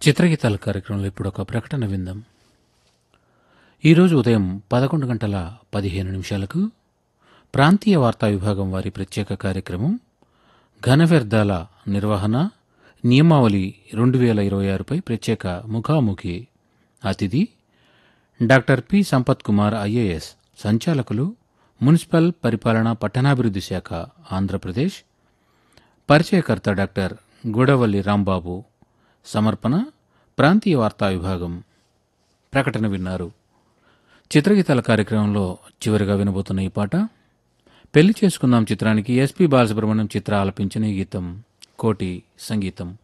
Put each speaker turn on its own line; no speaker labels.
చిత్రగీతాల కార్యక్రమంలో ఇప్పుడు ఒక ప్రకటన విందాం ఈరోజు ఉదయం పదకొండు గంటల పదిహేను నిమిషాలకు ప్రాంతీయ వార్తా విభాగం వారి ప్రత్యేక కార్యక్రమం ఘన వ్యర్థాల నిర్వహణ నియమావళి రెండు వేల ఇరవై ఆరుపై ప్రత్యేక ముఖాముఖి అతిథి doctor P Sampath Kumar IAS సంచాలకులు మున్సిపల్ పరిపాలన పట్టణాభివృద్ధి శాఖ ఆంధ్రప్రదేశ్ పరిచయకర్త డాక్టర్ గూడవల్లి రాంబాబు సమర్పణ ప్రాంతీయ వార్తా విభాగం ప్రకటన విన్నారు చిత్రగీతాల కార్యక్రమంలో చివరిగా వినబోతున్న ఈ పాట పెళ్లి చేసుకుందాం చిత్రానికి ఎస్పి బాలసుబ్రహ్మణ్యం చిత్ర ఆలపించిన ఈ గీతం కోటి సంగీతం